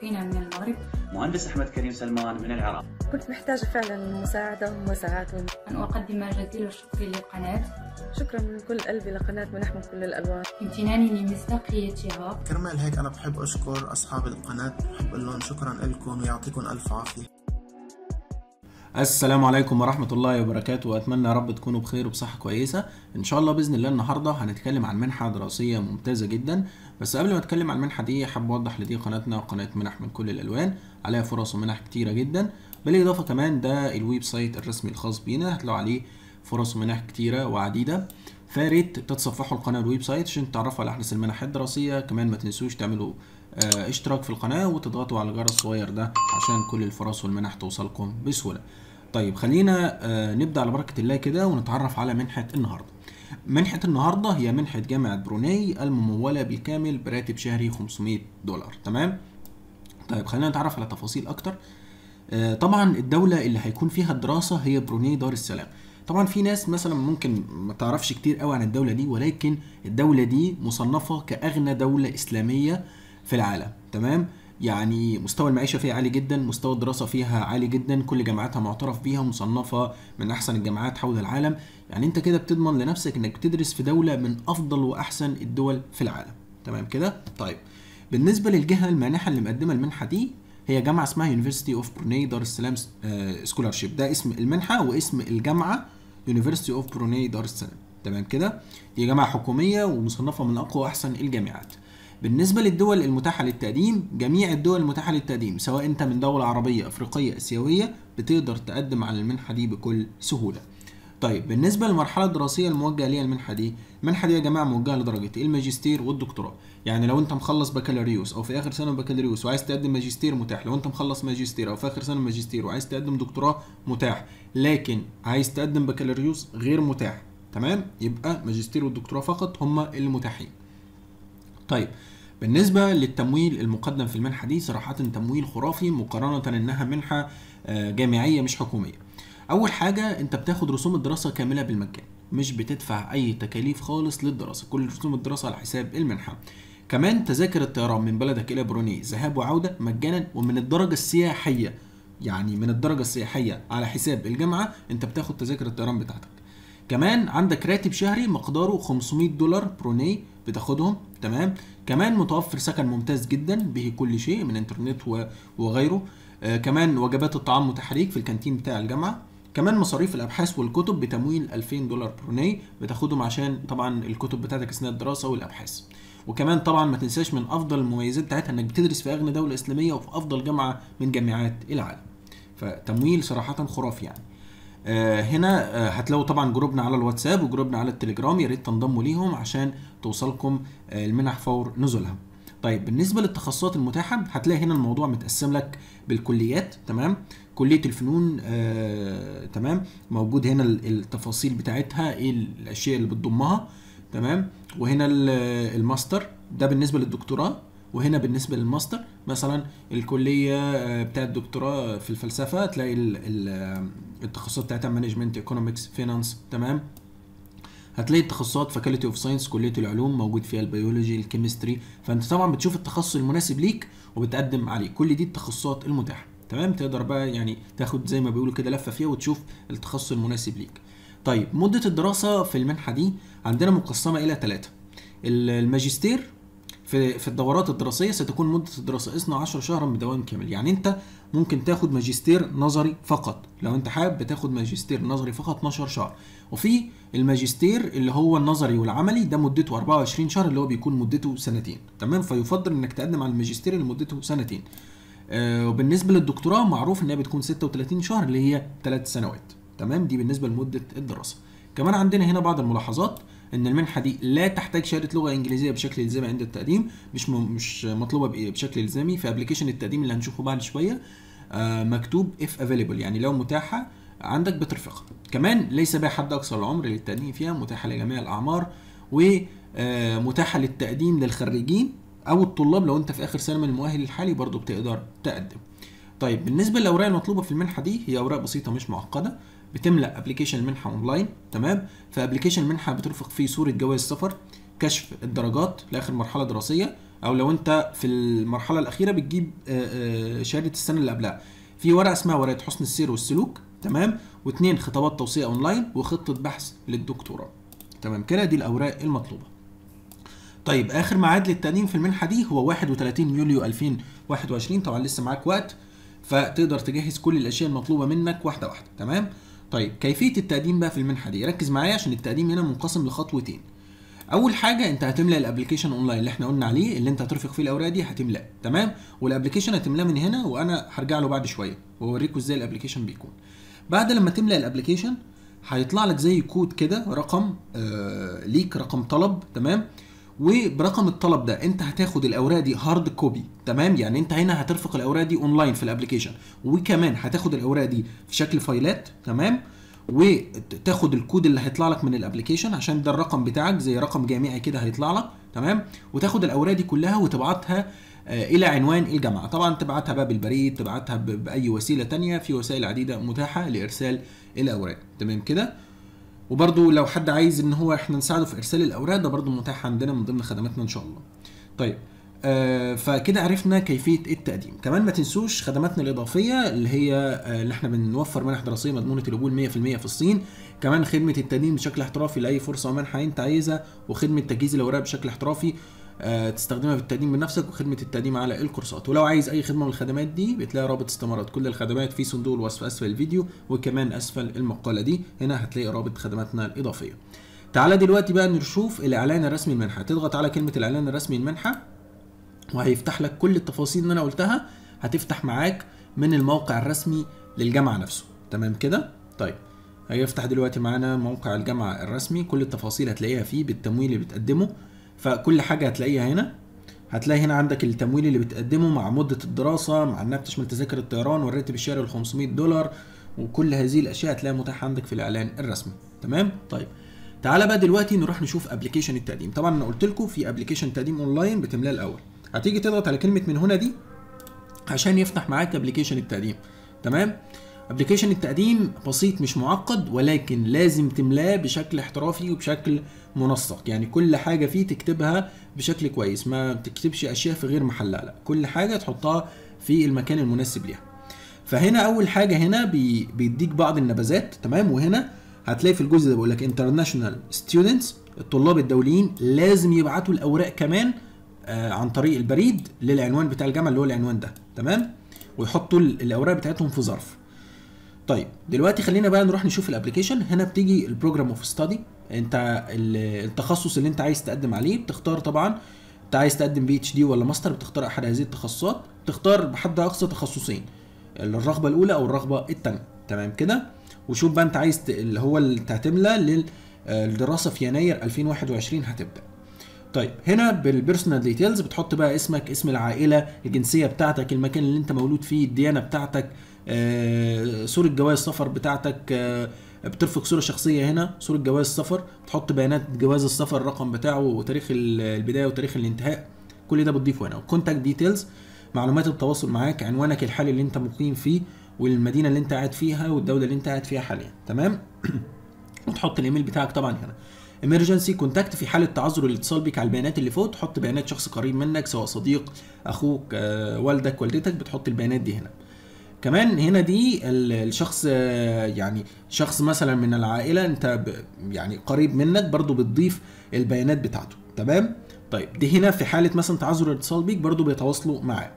أخينا من المغرب مهندس أحمد كريم سلمان من العراق كنت محتاجة فعلا مساعدة ومساعات أن أقدم جزيل الشكر للقناة شكرا من كل قلبي لقناة منح من كل الألوان امتناني لمصداقيتها كرمال هيك أنا بحب أشكر أصحاب القناة بحب أقول لهم شكرا لكم يعطيكم ألف عافية السلام عليكم ورحمة الله وبركاته وأتمنى يا رب تكونوا بخير وبصحة كويسة إن شاء الله بإذن الله النهاردة هنتكلم عن منحة دراسية ممتازة جدا بس قبل ما أتكلم عن المنحة دي حابب أوضح لدي قناتنا قناة منح من كل الألوان عليها فرص ومنح كتيرة جدا بالإضافة كمان ده الويب سايت الرسمي الخاص بينا هتلاقوا عليه فرص ومنح كتيرة وعديدة فياريت تتصفحوا القناة الويب سايت عشان تعرفوا على أحدث المنح الدراسية كمان ما تنسوش تعملوا آه، اشتراك في القناة وتضغطوا على الجرس الصغير ده عشان كل الفرص والمنح توصلكم بسهولة طيب خلينا آه، نبدا على بركه الله كده ونتعرف على منحه النهارده منحه النهارده هي منحه جامعه بروني المموله بالكامل براتب شهري 500 دولار تمام طيب خلينا نتعرف على تفاصيل اكتر آه، طبعا الدوله اللي هيكون فيها الدراسه هي بروني دار السلام طبعا في ناس مثلا ممكن ما تعرفش كتير قوي عن الدوله دي ولكن الدوله دي مصنفه كاغنى دوله اسلاميه في العالم تمام يعني مستوى المعيشة فيها عالي جدا مستوى الدراسة فيها عالي جدا كل جامعاتها معترف بيها ومصنفة من أحسن الجامعات حول العالم يعني أنت كده بتضمن لنفسك إنك بتدرس في دولة من أفضل وأحسن الدول في العالم تمام كده طيب بالنسبة للجهة المانحة اللي مقدمة المنحة دي هي جامعة اسمها يونيفرسيتي اوف بروني دار السلام سكولارشيب ده اسم المنحة واسم الجامعة يونيفرسيتي اوف بروني دار السلام تمام كده دي جامعة حكومية ومصنفة من أقوى وأحسن الجامعات بالنسبة للدول المتاحة للتقديم جميع الدول المتاحة للتقديم سواء انت من دولة عربية افريقية اسيوية بتقدر تقدم على المنحة دي بكل سهولة طيب بالنسبة للمرحلة الدراسية الموجهة ليها المنحة دي المنحة دي يا جماعة موجهة لدرجة الماجستير والدكتوراه يعني لو انت مخلص بكالوريوس او في اخر سنة بكالوريوس وعايز تقدم ماجستير متاح لو انت مخلص ماجستير او في اخر سنة ماجستير وعايز تقدم دكتوراه متاح لكن عايز تقدم بكالوريوس غير متاح تمام يبقى ماجستير والدكتوراه فقط هما اللي متاحين طيب بالنسبة للتمويل المقدم في المنحة دي صراحة تمويل خرافي مقارنة انها منحة آه، جامعية مش حكومية. أول حاجة أنت بتاخد رسوم الدراسة كاملة بالمجان، مش بتدفع أي تكاليف خالص للدراسة، كل رسوم الدراسة على حساب المنحة. كمان تذاكر الطيران من بلدك إلى بروني ذهاب وعودة مجانا ومن الدرجة السياحية يعني من الدرجة السياحية على حساب الجامعة أنت بتاخد تذاكر الطيران بتاعتك. كمان عندك راتب شهري مقداره 500 دولار بروني بتاخدهم تمام كمان متوفر سكن ممتاز جدا به كل شيء من انترنت و- وغيره آه كمان وجبات الطعام متحرك في الكانتين بتاع الجامعه كمان مصاريف الابحاث والكتب بتمويل 2000 دولار بروني بتاخدهم عشان طبعا الكتب بتاعتك اثناء الدراسه والابحاث وكمان طبعا ما تنساش من افضل المميزات بتاعتها انك بتدرس في اغنى دوله اسلاميه وفي افضل جامعه من جامعات العالم فتمويل صراحه خرافي يعني آه، هنا آه، هتلاقوا طبعا جروبنا على الواتساب وجروبنا على التليجرام يا ريت تنضموا ليهم عشان توصلكم آه، المنح فور نزولها طيب بالنسبه للتخصصات المتاحه هتلاقي هنا الموضوع متقسم لك بالكليات تمام كليه الفنون آه، تمام موجود هنا ال- التفاصيل بتاعتها ايه الاشياء اللي بتضمها تمام وهنا ال- الماستر ده بالنسبه للدكتوراه وهنا بالنسبه للماستر مثلا الكليه آه، بتاعه الدكتوراه في الفلسفه تلاقي ال- ال- التخصصات بتاعتها مانجمنت ايكونومكس فينانس تمام هتلاقي التخصصات فاكولتي اوف ساينس كليه العلوم موجود فيها البيولوجي الكيمستري فانت طبعا بتشوف التخصص المناسب ليك وبتقدم عليه كل دي التخصصات المتاحه تمام تقدر بقى يعني تاخد زي ما بيقولوا كده لفه فيها وتشوف التخصص المناسب ليك طيب مده الدراسه في المنحه دي عندنا مقسمه الى ثلاثه الماجستير في في الدورات الدراسيه ستكون مده الدراسه 12 شهرا بدوام كامل يعني انت ممكن تاخد ماجستير نظري فقط لو انت حابب بتاخد ماجستير نظري فقط 12 شهر وفي الماجستير اللي هو النظري والعملي ده مدته 24 شهر اللي هو بيكون مدته سنتين تمام فيفضل انك تقدم على الماجستير اللي مدته سنتين آه وبالنسبه للدكتوراه معروف انها بتكون 36 شهر اللي هي 3 سنوات تمام دي بالنسبه لمده الدراسه كمان عندنا هنا بعض الملاحظات ان المنحه دي لا تحتاج شهاده لغه انجليزيه بشكل الزامي عند التقديم مش م... مش مطلوبه بإيه؟ بشكل الزامي في ابلكيشن التقديم اللي هنشوفه بعد شويه آه مكتوب اف افيلبل يعني لو متاحه عندك بترفقها كمان ليس بها حد اقصى العمر للتقديم فيها متاحه لجميع الاعمار ومتاحه للتقديم للخريجين او الطلاب لو انت في اخر سنه من المؤهل الحالي برضو بتقدر تقدم طيب بالنسبه للاوراق المطلوبه في المنحه دي هي اوراق بسيطه مش معقده بتملا ابلكيشن المنحه اونلاين تمام فابلكيشن المنحه بترفق فيه صوره جواز سفر كشف الدرجات لاخر مرحله دراسيه او لو انت في المرحله الاخيره بتجيب آه، آه، شهاده السنه اللي قبلها في ورقه اسمها ورقه حسن السير والسلوك تمام واثنين خطابات توصيه اونلاين وخطه بحث للدكتوراه تمام كده دي الاوراق المطلوبه طيب اخر ميعاد للتقديم في المنحه دي هو 31 يوليو 2021 طبعا لسه معاك وقت فتقدر تجهز كل الاشياء المطلوبه منك واحده واحده تمام طيب كيفيه التقديم بقى في المنحه دي ركز معايا عشان التقديم هنا منقسم لخطوتين اول حاجه انت هتملى الابلكيشن اونلاين اللي احنا قلنا عليه اللي انت هترفق فيه الاوراق دي هتملاه تمام والابلكيشن هتملاه من هنا وانا هرجع له بعد شويه واوريكم ازاي الابلكيشن بيكون بعد لما تملى الابلكيشن هيطلع لك زي كود كده رقم آه ليك رقم طلب تمام وبرقم الطلب ده انت هتاخد الاوراق دي هارد كوبي تمام يعني انت هنا هترفق الاوراق دي اونلاين في الابلكيشن وكمان هتاخد الاوراق دي في شكل فايلات تمام وتاخد الكود اللي هيطلع لك من الابلكيشن عشان ده الرقم بتاعك زي رقم جامعي كده هيطلع لك تمام وتاخد الاوراق دي كلها وتبعتها آه، الى عنوان الجامعه طبعا تبعتها بقى بالبريد تبعتها ب- باي وسيله تانية في وسائل عديده متاحه لارسال الاوراق تمام كده وبرضو لو حد عايز ان هو احنا نساعده في ارسال الاوراق ده برضو متاح عندنا من ضمن خدماتنا ان شاء الله طيب آه فكده عرفنا كيفيه التقديم كمان ما تنسوش خدماتنا الاضافيه اللي هي آه اللي احنا بنوفر منح دراسيه مضمونه القبول 100% في الصين كمان خدمه التقديم بشكل احترافي لاي فرصه ومنحه انت عايزها وخدمه تجهيز الاوراق بشكل احترافي آه، تستخدمها في التقديم بنفسك وخدمه التقديم على الكورسات ولو عايز اي خدمه من الخدمات دي بتلاقي رابط استمارات كل الخدمات في صندوق الوصف اسفل الفيديو وكمان اسفل المقاله دي هنا هتلاقي رابط خدماتنا الاضافيه تعالى دلوقتي بقى نشوف الاعلان الرسمي المنحه تضغط على كلمه الاعلان الرسمي المنحه وهيفتح لك كل التفاصيل اللي انا قلتها هتفتح معاك من الموقع الرسمي للجامعه نفسه تمام كده طيب هيفتح دلوقتي معانا موقع الجامعه الرسمي كل التفاصيل هتلاقيها فيه بالتمويل اللي بتقدمه فكل حاجه هتلاقيها هنا هتلاقي هنا عندك التمويل اللي بتقدمه مع مده الدراسه مع انها بتشمل تذاكر الطيران والراتب الشهري ال 500 دولار وكل هذه الاشياء هتلاقيها متاحه عندك في الاعلان الرسمي تمام طيب تعالى بقى دلوقتي نروح نشوف ابلكيشن التقديم طبعا انا قلت لكم في ابلكيشن تقديم اونلاين بتملاه الاول هتيجي تضغط على كلمه من هنا دي عشان يفتح معاك ابلكيشن التقديم تمام ابلكيشن التقديم بسيط مش معقد ولكن لازم تملاه بشكل احترافي وبشكل منسق يعني كل حاجه فيه تكتبها بشكل كويس ما تكتبش اشياء في غير محلها لا كل حاجه تحطها في المكان المناسب ليها فهنا اول حاجه هنا بي بيديك بعض النبذات تمام وهنا هتلاقي في الجزء ده بيقول لك انترناشونال ستودنتس الطلاب الدوليين لازم يبعتوا الاوراق كمان آه عن طريق البريد للعنوان بتاع الجامعه اللي هو العنوان ده تمام ويحطوا ال- الاوراق بتاعتهم في ظرف طيب دلوقتي خلينا بقى نروح نشوف الابلكيشن هنا بتيجي البروجرام اوف ستادي انت ال- التخصص اللي انت عايز تقدم عليه بتختار طبعا انت عايز تقدم بي اتش دي ولا ماستر بتختار احد هذه التخصصات تختار بحد اقصى تخصصين الرغبه الاولى او الرغبه الثانيه تمام كده وشوف بقى انت عايز ت- اللي هو اللي انت هتملى للدراسه في يناير 2021 هتبدا طيب هنا بالبيرسونال ديتيلز بتحط بقى اسمك اسم العائله الجنسيه بتاعتك المكان اللي انت مولود فيه الديانه بتاعتك آه، صوره جواز السفر بتاعتك آه، بترفق صوره شخصيه هنا صوره جواز السفر بتحط بيانات جواز السفر الرقم بتاعه وتاريخ ال- البدايه وتاريخ الانتهاء كل ده بتضيفه هنا كونتاكت ديتيلز معلومات التواصل معاك عنوانك الحالي اللي انت مقيم فيه والمدينه اللي انت قاعد فيها والدوله اللي انت قاعد فيها حاليا تمام وتحط الايميل بتاعك طبعا هنا امرجنسي كونتاكت في حاله تعذر الاتصال بيك على البيانات اللي فوق تحط بيانات شخص قريب منك سواء صديق اخوك آه، والدك والدتك بتحط البيانات دي هنا كمان هنا دي ال- الشخص آه، يعني شخص مثلا من العائله انت ب- يعني قريب منك برضو بتضيف البيانات بتاعته تمام طيب دي هنا في حاله مثلا تعذر الاتصال بيك برضو بيتواصلوا معاه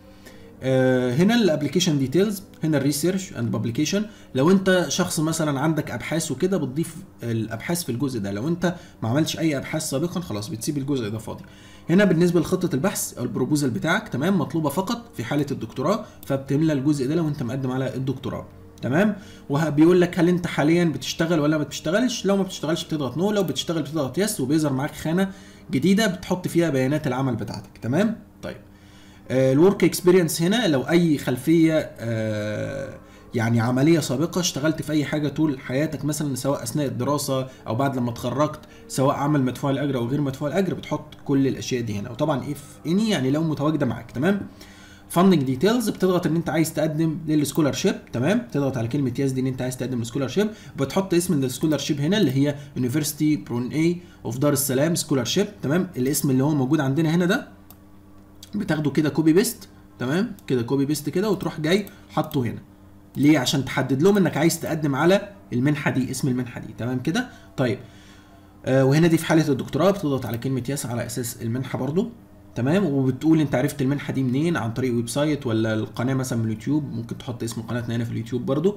آه، هنا الابلكيشن ديتيلز هنا الريسيرش اند بابليكيشن لو انت شخص مثلا عندك ابحاث وكده بتضيف الابحاث في الجزء ده لو انت ما عملتش اي ابحاث سابقا خلاص بتسيب الجزء ده فاضي هنا بالنسبه لخطه البحث او البروبوزال بتاعك تمام مطلوبه فقط في حاله الدكتوراه فبتملى الجزء ده لو انت مقدم على الدكتوراه تمام وبيقول لك هل انت حاليا بتشتغل ولا ما بتشتغلش لو ما بتشتغلش بتضغط نو لو بتشتغل بتضغط يس وبيظهر معاك خانه جديده بتحط فيها بيانات العمل بتاعتك تمام طيب الورك اكسبيرينس هنا لو اي خلفيه آه، يعني عمليه سابقه اشتغلت في اي حاجه طول حياتك مثلا سواء اثناء الدراسه او بعد لما اتخرجت سواء عمل مدفوع الاجر او غير مدفوع الاجر بتحط كل الاشياء دي هنا وطبعا اف اني يعني لو متواجده معاك تمام فاندنج ديتيلز بتضغط ان انت عايز تقدم للسكولار شيب تمام تضغط على كلمه يس دي ان انت عايز تقدم للسكولار شيب بتحط اسم السكولار شيب هنا اللي هي يونيفرستي برون اي اوف دار السلام سكولار شيب تمام الاسم اللي هو موجود عندنا هنا ده بتاخده كده كوبي بيست تمام كده كوبي بيست كده وتروح جاي حاطه هنا ليه عشان تحدد لهم انك عايز تقدم على المنحه دي اسم المنحه دي تمام كده طيب آه وهنا دي في حاله الدكتوراه بتضغط على كلمه يس على اساس المنحه برضو تمام وبتقول انت عرفت المنحه دي منين عن طريق ويب سايت ولا القناه مثلا من اليوتيوب ممكن تحط اسم قناتنا هنا في اليوتيوب برضو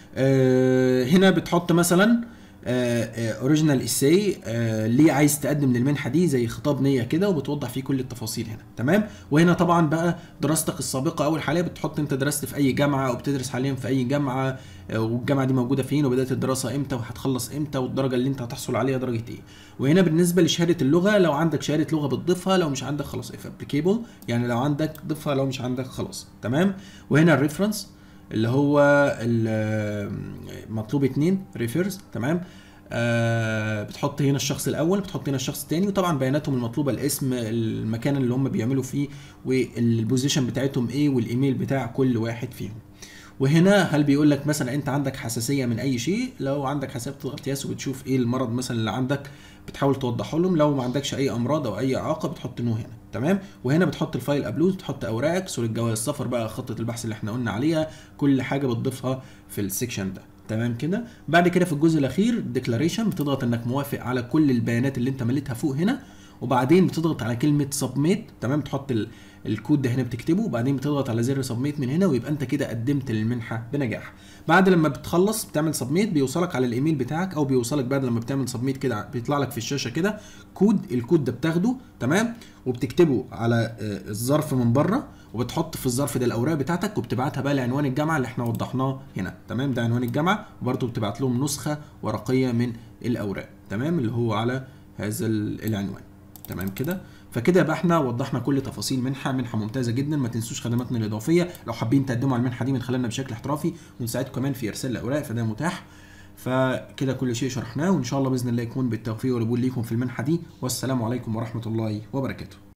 آه هنا بتحط مثلا اوريجينال اساي ليه عايز تقدم للمنحه دي زي خطاب نيه كده وبتوضح فيه كل التفاصيل هنا تمام وهنا طبعا بقى دراستك السابقه او الحاليه بتحط انت درست في اي جامعه او بتدرس حاليا في اي جامعه آه، والجامعه دي موجوده فين وبدات الدراسه امتى وهتخلص امتى والدرجه اللي انت هتحصل عليها درجه ايه وهنا بالنسبه لشهاده اللغه لو عندك شهاده لغه بتضيفها لو مش عندك خلاص اف ابليكيبل يعني لو عندك ضيفها لو مش عندك خلاص تمام وهنا الريفرنس اللي هو ال- مطلوب اتنين ريفيرز تمام آه بتحط هنا الشخص الاول بتحط هنا الشخص الثاني وطبعا بياناتهم المطلوبه الاسم المكان اللي هم بيعملوا فيه والبوزيشن بتاعتهم ايه والايميل بتاع كل واحد فيهم وهنا هل بيقول لك مثلا انت عندك حساسيه من اي شيء لو عندك حساسيه بتضغط ياس وبتشوف ايه المرض مثلا اللي عندك بتحاول توضحه لهم لو ما عندكش اي امراض او اي اعاقه بتحط نو هنا تمام وهنا بتحط الفايل ابلود بتحط اوراقك صوره جواز السفر بقى خطه البحث اللي احنا قلنا عليها كل حاجه بتضيفها في السكشن ده تمام كده بعد كده في الجزء الاخير ديكلاريشن بتضغط انك موافق على كل البيانات اللي انت مليتها فوق هنا وبعدين بتضغط على كلمه سبميت تمام تحط ال- الكود ده هنا بتكتبه وبعدين بتضغط على زر سبميت من هنا ويبقى انت كده قدمت للمنحه بنجاح بعد لما بتخلص بتعمل سبميت بيوصلك على الايميل بتاعك او بيوصلك بعد لما بتعمل سبميت كده بيطلع لك في الشاشه كده كود الكود ده بتاخده تمام وبتكتبه على آه، الظرف من بره وبتحط في الظرف ده الاوراق بتاعتك وبتبعتها بقى لعنوان الجامعه اللي احنا وضحناه هنا تمام ده عنوان الجامعه وبرده بتبعت لهم نسخه ورقيه من الاوراق تمام اللي هو على هذا ال- العنوان تمام كده فكده يبقى احنا وضحنا كل تفاصيل منحه منحه ممتازه جدا ما تنسوش خدماتنا الاضافيه لو حابين تقدموا على المنحه دي من خلالنا بشكل احترافي ونساعدكم كمان في ارسال الاوراق فده متاح فكده كل شيء شرحناه وان شاء الله باذن الله يكون بالتوفيق والقبول ليكم في المنحه دي والسلام عليكم ورحمه الله وبركاته